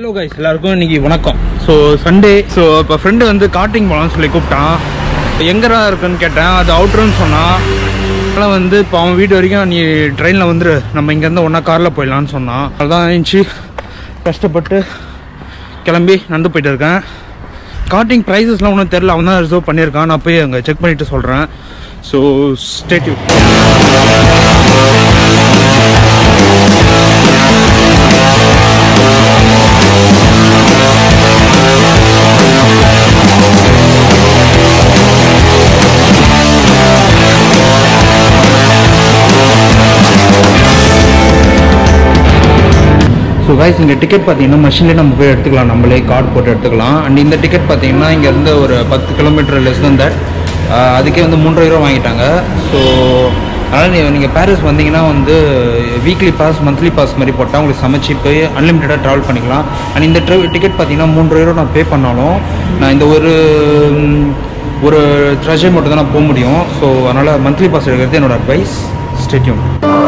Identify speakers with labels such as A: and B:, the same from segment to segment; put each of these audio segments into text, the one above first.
A: Hello guys எல்லாருக்கும் இன்னைக்கு வணக்கம் ஸோ சண்டே ஸோ இப்போ ஃப்ரெண்டு வந்து காட்டிங் போகலாம்னு சொல்லி கூப்பிட்டான் எங்கடா இருக்குன்னு கேட்டேன் அது அவுட்ருன்னு சொன்னான் அதனால் வந்து இப்போ அவன் வீடு வரைக்கும் நீ ட்ரெயினில் வந்துரு நம்ம இங்கேருந்து ஒன்றா காரில் போயிடலான்னு சொன்னான் அதுதான் இருந்துச்சு கஷ்டப்பட்டு கிளம்பி நடந்து போயிட்டு இருக்கேன் காட்டிங் ப்ரைஸஸ்லாம் ஒன்றும் தெரில அவன் தான் ரிசர்வ் பண்ணியிருக்கான் நான் போய் அங்கே செக் பண்ணிவிட்டு சொல்கிறேன் ஸோ ஸ்டேட்யூ ஸோ கைஸ் இங்கே டிக்கெட் பார்த்தீங்கன்னா மஷின்லேயே நம்ம போய் எடுத்துக்கலாம் நம்மளே கார்டு போட்டு எடுத்துக்கலாம் அண்ட் இந்த டிக்கெட் பார்த்தீங்கன்னா இங்கேருந்து ஒரு பத்து கிலோமீட்டர் லெஸ் தன் தட் அதுக்கே வந்து மூன்றரை ரூபா வாங்கிட்டாங்க ஸோ அதனால் நீங்கள் நீங்கள் பாரிஸ் வந்தீங்கன்னா வந்து வீக்லி பாஸ் மந்த்லி பாஸ் மாதிரி போட்டால் உங்களுக்கு சமைச்சு போய் அன்லிமிட்டடாக ட்ராவல் பண்ணிக்கலாம் அண்ட் இந்த ட்ரெ டிக்கெட் பார்த்தீங்கன்னா மூன்று ரூபா நான் பே பண்ணாலும் நான் இந்த ஒரு ம், ஒரு ட்ரெஷர் மட்டும் தான் நான் போக முடியும் ஸோ அதனால் மந்த்லி பாஸ் எடுக்கிறது என்னோட அட்வைஸ் ஸ்டேட்யூன்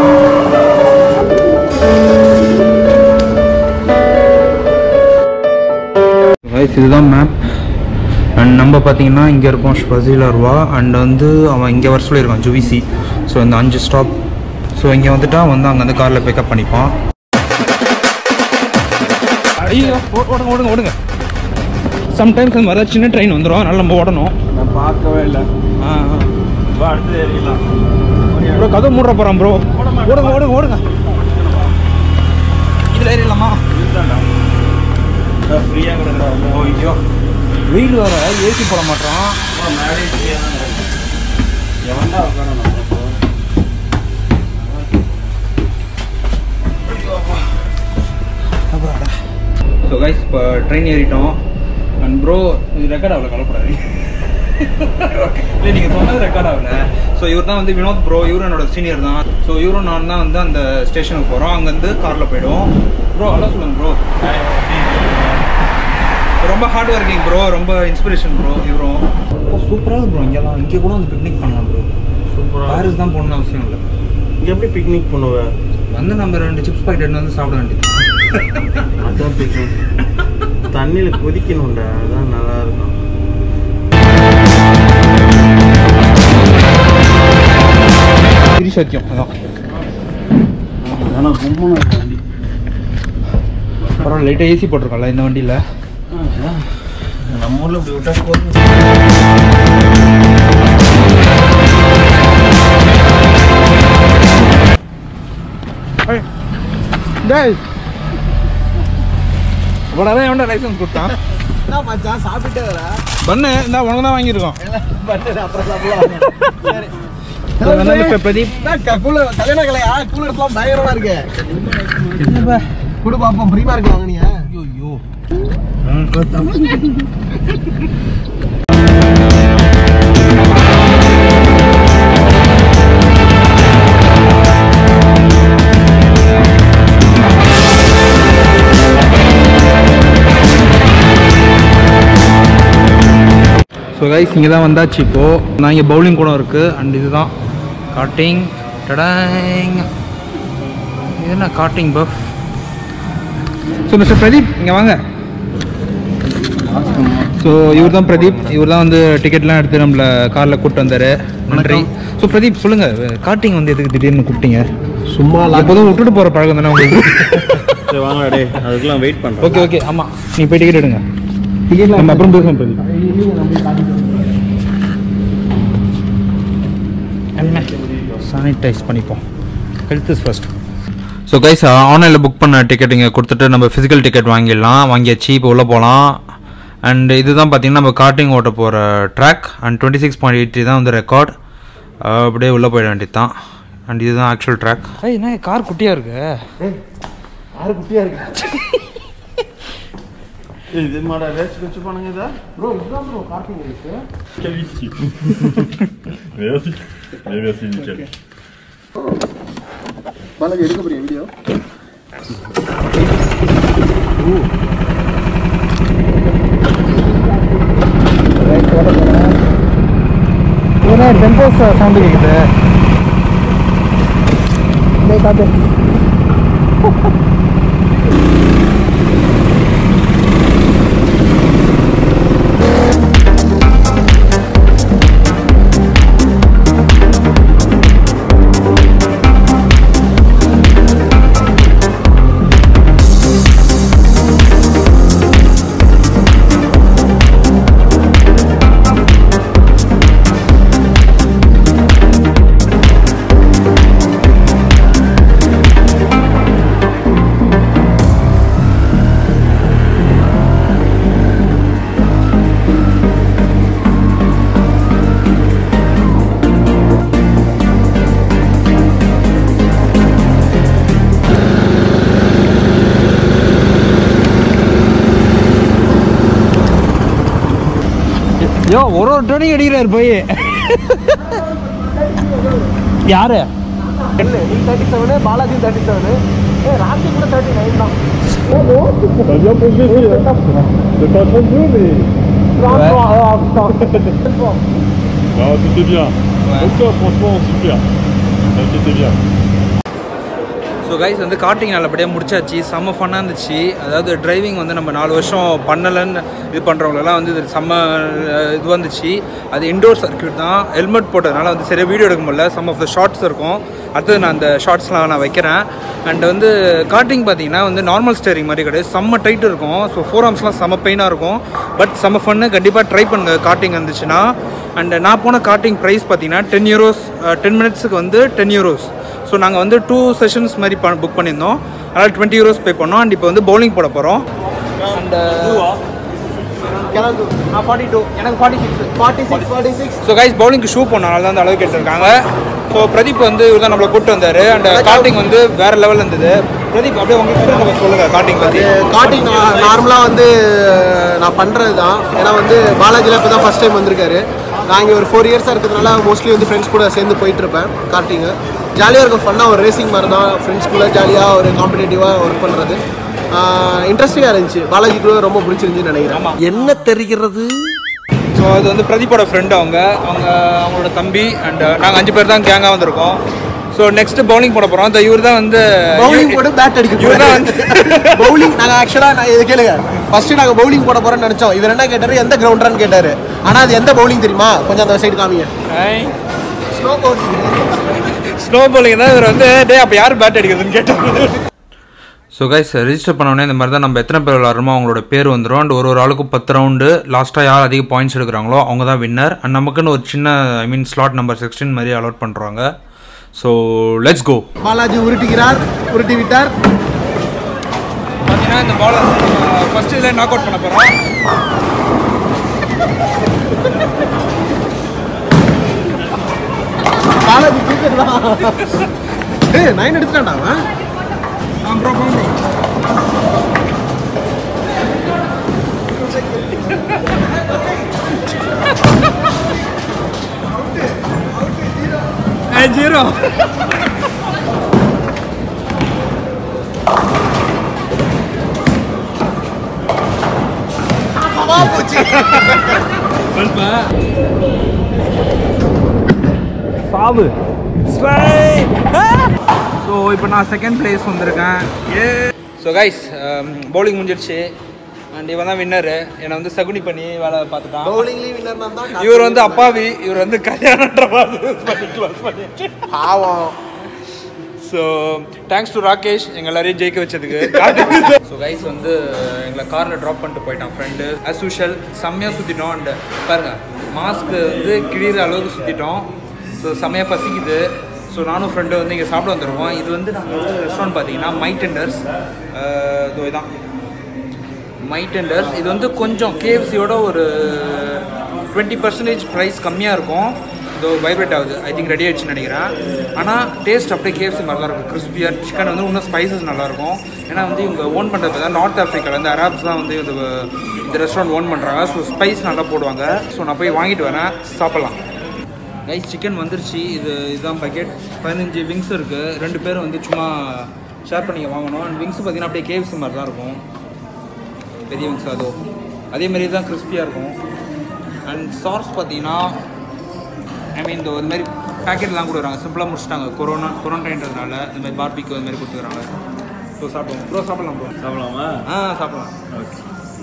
A: கைஸ் இதுதான் மேப் அண்ட் நம்ம பார்த்தீங்கன்னா இங்கே இருக்கோம் ஸ்பசிலர்வா அண்ட் வந்து அவன் இங்கே வர சொல்லியிருக்கான் ஜுவிசி ஸோ இந்த அஞ்சு ஸ்டாப் ஸோ இங்கே வந்துட்டா வந்து அங்கே வந்து காரில் பிக்கப் பண்ணிப்பான் ஐயோ ஓ- ஓடுங்க ஓடுங்க ஓடுங்க சம்டைம்ஸ் அந்த மாதிரி சின்ன ட்ரெயின் வந்துடும் அதனால நம்ம ஓடணும்
B: நான் பார்க்கவே இல்லை
A: ஆ
B: வா அடுத்து ஏறிக்கலாம்
A: ப்ரோ கதவு மூடுற போகிறான் ப்ரோ ஓடுங்க ஓடுங்க ஓடுங்க இதில் ஏறிடலாமா
B: ஃப்ரீயாக கிடக்குறா
A: ஐயோ வெயில் வர ஏசி போட மாட்டோம்
B: முன்னாடி ஃப்ரீயாக தான் கிடக்கு எவன்டா உட்காரணும்
A: ஸோ கைஸ் இப்போ ட்ரெயின் ஏறிட்டோம் அண்ட் ப்ரோ இது ரெக்கார்ட் ஆகல கலப்படாது இல்லை நீங்கள் சொன்னது ரெக்கார்ட் ஆகல ஸோ இவர் தான் வந்து வினோத் ப்ரோ இவரும் என்னோட சீனியர் தான் ஸோ இவரும் நான் தான் வந்து அந்த ஸ்டேஷனுக்கு போகிறோம் அங்கேருந்து காரில் போயிடுவோம் ப்ரோ அதான் சொல்லுங்க ப்ரோ ரொம்ப ஹார்ட் ஒர்க்கிங் ப்ரோ ரொம்ப இன்ஸ்பிரேஷன் ப்ரோ இவரும் சூப்பராக ப்ரோ இங்கெல்லாம் இங்கே கூட வந்து பிக்னிக் பண்ணலாம் ப்ரோ
B: சூப்பராக
A: பாரிஸ் தான் போகணும்னு அவசியம் இல்லை
B: இங்கே எப்படி பிக்னிக் பண்ணுவேன்
A: வந்து நம்ம ரெண்டு சிப்ஸ் பாக்கெட் வந்து சாப்பிட வேண்டியது
B: அதான் பிக்னிக் தண்ணியில் கொதிக்கணும்டா அதான் நல்லா இருக்கும்
A: திரி சத்தியம் அதான்
B: ஆனால் கும்பணும் வண்டி
A: பரவாயில்ல லைட்டாக ஏசி போட்டிருக்கோம்ல இந்த வண்டியில்
B: நம்ம ஊரில் இப்படி விட்டா போதும்
A: டேய் இவ்வளோ நேரம் எவன்டா லைசன்ஸ் கொடுத்தான்
C: என்ன மச்சான் சாப்பிட்டே வர
A: பண்ணு இந்த உனக்கு தான் வாங்கியிருக்கோம்
C: பண்ணு அப்புறம் சாப்பிடலாம் சரி
A: So, வந்து Mr. பிரதீப்
C: என்ன கூல கல்யாண கலையா கூல எடுத்துலாம் பயங்கரமா இருக்கு கொடு பாப்போம் ஃப்ரீமா இருக்கு வாங்கினியா
A: ஐயோ ஸோ கைஸ் இங்கே தான் வந்தாச்சு இப்போது நான் இங்கே பவுலிங் கூட இருக்குது அண்ட் இதுதான் காட்டிங் டடாங் இது என்ன காட்டிங் பஃப் ஸோ மிஸ்டர் பிரதீப் இங்கே வாங்க ஸோ இவர் தான் பிரதீப் இவர் தான் வந்து டிக்கெட்லாம் எடுத்து நம்மளை காரில் கூப்பிட்டு வந்தார் நன்றி ஸோ பிரதீப் சொல்லுங்கள் காட்டிங் வந்து எதுக்கு திடீர்னு கூப்பிட்டீங்க
C: சும்மா
A: எப்போதும் விட்டுட்டு போகிற பழக்கம் தானே உங்களுக்கு
B: சரி வாங்கடா டே அதுக்கெல்லாம் வெயிட் பண்ணுறேன்
A: ஓகே ஓகே ஆமாம் நீ போய் டிக்கெட் எடுங்க நம்ம அப்புறம் பேசுவோம் பிரதீப் என்ன சானிடைஸ் பண்ணிப்போம் health is first so guys ஆன்லைனில் புக் பண்ண டிக்கெட் இங்கே கொடுத்துட்டு நம்ம ஃபிசிக்கல் டிக்கெட் வாங்கிடலாம் வாங்கியாச்சு இப்போ உள்ளே போகலாம் அண்ட் இதுதான் பார்த்தீங்கன்னா நம்ம கார்ட்டிங் ஓட்ட போகிற track and twenty six point eight தான் வந்து ரெக்கார்ட் அப்படியே உள்ளே போயிட வேண்டியது தான் அண்ட் இதுதான் ஆக்சுவல் ட்ராக் என்ன கார் குட்டியாக இருக்கு
C: ஆறு குட்டியா இருக்கு
B: இது மாடா ரேஸ் வச்சு பண்ணுங்க இதா
C: ப்ரோ இதுதான் ப்ரோ கார்த்திங் இருக்கு
D: Qualifié. Merci. Allez, merci, nickel.
C: Balaji எடுக்க போறிய வீடியோ
A: ஏன்னா டெம்போஸ் சவுண்டு கேட்குது
C: காட்டு
A: யோ ஒரு ஒரு டோனிங் அடிக்கிறார் போய் யாரு
C: என்ன நீ thirty seven Balaji thirty seven ஏ ராக்கி கூட தேர்ட்டி நைன் தான்
D: T'as bien progressé, hein C'est pas 32, mais... Non, c'était bien. Donc toi, franchement, super. Ouais, C'était bien.
A: So guys வந்து கார்ட்டிங் நல்லபடியாக முடிச்சாச்சு செம்ம ஃபன்னாக இருந்துச்சு அதாவது டிரைவிங் வந்து நம்ம நாலு வருஷம் பண்ணலைன்னு இது பண்ணுறவங்களெல்லாம் வந்து இது செம்ம அஹ், இது வந்துச்சு அது இண்டோர் சர்க்கியூட் தான் ஹெல்மெட் போட்டதுனால வந்து சரியாக வீடியோ எடுக்க முடியல சம் ஆஃப் த ஷார்ட்ஸ் இருக்கும் அடுத்தது நான் அந்த ஷார்ட்ஸ்லாம் நான் வைக்கிறேன் அண்ட் வந்து கார்ட்டிங் பார்த்தீங்கன்னா வந்து நார்மல் ஸ்டேரிங் மாதிரி கிடையாது செம்ம டைட் இருக்கும் ஸோ ஃபோர் ஆர்ம்ஸ்லாம் செம்ம பெயினாக இருக்கும் பட் செம்ம ஃபன்னு கண்டிப்பாக ட்ரை பண்ணுங்க கார்ட்டிங் இருந்துச்சுன்னா அண்ட் நான் போன கார்ட்டிங் ப்ரைஸ் பார்த்தீங்கன்னா டென் யூரோஸ் டென் மினிட்ஸுக்கு வந்து டென் யூரோஸ் ஸோ நாங்கள் வந்து டூ செஷன்ஸ் மாதிரி ப புக் பண்ணியிருந்தோம் அதனால் டுவெண்ட்டி யூரோஸ் பே பண்ணோம் அண்ட் இப்போ வந்து பவுலிங் போட போகிறோம் அண்ட் ஃபார்ட்டி டூ எனக்கு forty six
C: forty six forty six
A: so guys பவுலிங்க்கு ஷூ பண்ணோம் அதனால தான் அந்த அளவுக்கு எடுத்திருக்காங்க ஸோ பிரதீப் வந்து இவர் தான் நம்மளை கூப்பிட்டு வந்தார் அண்ட் கார்ட்டிங் வந்து வேறு லெவலில் இருந்தது பிரதீப் அப்படியே உங்களுக்கு சொல்லுங்கள் கார்ட்டிங் பற்றி
C: காட்டிங் நார்மலாக வந்து நான் பண்ணுறது தான் ஏன்னா வந்து பாலாஜியில் இப்போ தான் ஃபஸ்ட் டைம் வந்திருக்காரு நான் இங்கே ஒரு ஃபோர் இயர்ஸாக இருக்கிறதுனால மோஸ்ட்லி வந்து ஃப்ரெண்ட்ஸ் கூட சேர்ந்து போயிட்டுருப்பேன் கார்ட்டிங்கு ஜாலியாக இருக்கும் ஃபன்னாக ஒரு ரேசிங் மாதிரி தான் ஃப்ரெண்ட்ஸ் கூட ஜாலியாக ஒரு காம்படேட்டிவாக ஒர்க் பண்ணுறது இன்ட்ரெஸ்டிங்காக இருந்துச்சு பாலாஜி கூட ரொம்ப பிடிச்சிருந்துச்சுன்னு நினைக்கிறேன் என்ன தெரிகிறது
A: ஸோ அது வந்து பிரதீப்போட ஃப்ரெண்டு அவங்க அவங்க அவங்களோட தம்பி அண்ட் நாங்கள் அஞ்சு பேர் தான் கேங்காக வந்திருக்கோம் ஸோ நெக்ஸ்ட் பவுலிங் போட போகிறோம் இந்த இவர் தான் வந்து
C: பவுலிங் போட்டு பேட் அடிக்க
A: இவர் தான் வந்து
C: பவுலிங் நாங்கள் ஆக்சுவலாக நான் இது கேளுங்க ஃபர்ஸ்ட் நாங்கள் பவுலிங் போட போறோம்னு நினைச்சோம் இவர் என்ன கேட்டாரு எந்த கிரவுண்டான்னு கேட்டாரு ஆனால் அது எந்த பவுலிங் தெரியுமா கொஞ்சம் அந்த சைடு காமிங்க ஸ்லோ பவுலிங்
A: ஸ்லோ bowling தான் இவர் வந்து டே அப்போ யார் பேட் அடிக்கிறதுன்னு கேட்டாங்க ஸோ கைஸ் ரெஜிஸ்டர் பண்ணோடனே இந்த மாதிரி தான் நம்ம எத்தனை பேர் விளாட்றோமோ அவங்களோட பேர் வந்துடும் அண்ட் ஒரு ஒரு ஆளுக்கும் பத்து ரவுண்டு லாஸ்ட்டாக யார் அதிக பாயிண்ட்ஸ் எடுக்கிறாங்களோ அவங்க தான் வின்னர் அண்ட் நமக்குன்னு ஒரு சின்ன I mean slot number sixteen மாதிரி அலாட் பண்ணுறாங்க ஸோ லெட்ஸ் கோ
C: பாலாஜி உருட்டுகிறார் உருட்டி விட்டார்
A: பார்த்தீங்கன்னா இந்த பாலை ஃபர்ஸ்ட் இதில் நாக் அவுட் பண்ண போகிறோம்
C: பாலாஜி தூக்கிறதா ஏய் நைன் எடுத்துட்டான்டா அவன்
A: ப்ரோ ப்ரோ ஜீரோ சாவு ஸோ இப்போ நான் செகண்ட் பிளேஸ் வந்திருக்கேன் ஏ ஸோ கைஸ் பவுலிங் முடிஞ்சிடுச்சு அண்ட் இவன் தான் வின்னரு என்னை வந்து சகுனி பண்ணி வேலை பார்த்துட்டான்
C: பவுலிங்லேயும் வின்னர் தான்
A: இவர் வந்து அப்பாவி இவர் வந்து கல்யாணன்ற மாதிரி பண்ணி close பண்ணிட்டு
C: பாவம்
A: ஸோ தேங்க்ஸ் டு ராகேஷ் எங்கள் எல்லாரையும் ஜெயிக்க வச்சதுக்கு ஸோ கைஸ் வந்து எங்களை காரில் ட்ராப் பண்ணிட்டு போயிட்டான் ஃப்ரெண்டு அஸ் யூஷுவல் செம்மையாக சுற்றிட்டோம் அண்ட் பாருங்க மாஸ்க்கு வந்து கிழிகிற அளவுக்கு சுற்றிட்டோம் ஸோ செம்மையாக பசிக்குது ஸோ நானும் ஃப்ரெண்டு வந்து இங்கே சாப்பிட வந்துருக்கோம் இது வந்து நாங்கள் வந்து ரெஸ்டாரண்ட் பார்த்தீங்கன்னா மை டெண்டர்ஸ் இதோ இதான் மை டெண்டர்ஸ் இது வந்து கொஞ்சம் கேஎஃப்சியோட ஒரு டுவெண்ட்டி பர்சன்டேஜ் ப்ரைஸ் கம்மியாக இருக்கும் இதோ வைப்ரேட் ஆகுது ஐ திங்க் ரெடி ஆயிடுச்சுன்னு நினைக்கிறேன் ஆனால் டேஸ்ட் அப்படியே கேஎஃப்சி மாதிரி தான் இருக்கும் கிறிஸ்பியாக சிக்கன் வந்து இன்னும் ஸ்பைசஸ் நல்லாயிருக்கும் ஏன்னா வந்து இவங்க ஓன் பண்ணுறது தான் நார்த் ஆஃப்ரிக்காவில் வந்து அராப்ஸ் தான் வந்து இந்த இந்த ரெஸ்டாரண்ட் ஓன் பண்ணுறாங்க ஸோ ஸ்பைஸ் நல்லா போடுவாங்க ஸோ நான் போய் வாங்கிட்டு வரேன் சாப்பிட்லாம் ரைஸ் சிக்கன் வந்துருச்சு இது இதுதான் பக்கெட் பதினஞ்சு விங்ஸ் இருக்குது ரெண்டு பேரும் வந்து சும்மா ஷேர் பண்ணி வாங்கணும் அண்ட் விங்ஸ் பார்த்தீங்கன்னா அப்படியே கேஎஃப்சி மாதிரி தான் இருக்கும் பெரிய விங்ஸ் அதோ அதே மாதிரி தான் கிறிஸ்பியாக இருக்கும் அண்ட் சாஸ் பார்த்தீங்கன்னா ஐ மீன் இந்த ஒரு மாதிரி பேக்கெட்லாம் கொடுக்குறாங்க சிம்பிளாக முடிச்சிட்டாங்க கொரோனா கொரோனான்றதுனால இந்த மாதிரி பார்பிக்கு அது மாதிரி கொடுத்துக்கிறாங்க ஸோ சாப்பிடுவோம் ப்ரோ சாப்பிடலாம் ப்ரோ
D: சாப்பிடலாமா
A: ஆ சாப்பிடலாம்
D: ஓகே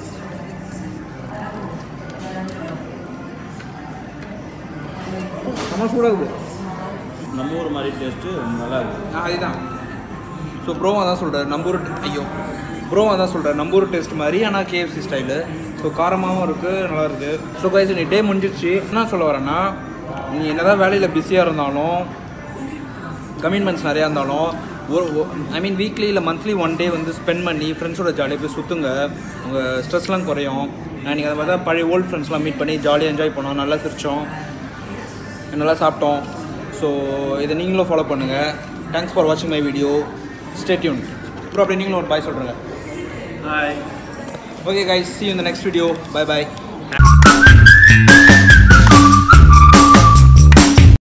A: செம்ம சூடாக இருக்குது
D: நம்ம ஊர் மாதிரி டேஸ்ட்டு நல்லா இருக்கு
A: ஆ அதுதான் ஸோ ப்ரோவா தான் சொல்கிறார் நம்பூர் ஐயோ ப்ரோவா தான் சொல்கிறார் நம்பூர் டேஸ்ட் மாதிரி ஆனால் கேஎஃப்சி ஸ்டைலு ஸோ காரமாகவும் இருக்குது நல்லா இருக்குது ஸோ கைஸ் நீ டே முடிஞ்சிருச்சு என்ன சொல்ல வரேன்னா நீ என்னதான் வேலையில் பிஸியாக இருந்தாலும் கமிட்மெண்ட்ஸ் நிறையா இருந்தாலும் ஒரு ஐ மீன் வீக்லி இல்லை மந்த்லி ஒன் டே வந்து ஸ்பெண்ட் பண்ணி ஃப்ரெண்ட்ஸோட ஜாலியாக போய் சுற்றுங்க உங்கள் ஸ்ட்ரெஸ்லாம் குறையும் நான் நீங்கள் அதை மாதிரி தான் பழைய ஓல்டு ஃப்ரெண்ட்ஸ்லாம் மீட் பண்ணி ஜாலியாக என்ஜாய் பண்ணோம் நல்லா சிரிச்சோம் நல்லா சாப்பிட்டோம் ஸோ இதை நீங்களும் ஃபாலோ பண்ணுங்கள் தேங்க்ஸ் ஃபார் வாட்சிங் மை வீடியோ ஸ்டேட்யூன் அப்புறம் அப்படியே நீங்களும் ஒரு பாய் சொல்கிறேங்க
D: hi
A: okay guys see you in the next video bye bye
C: ah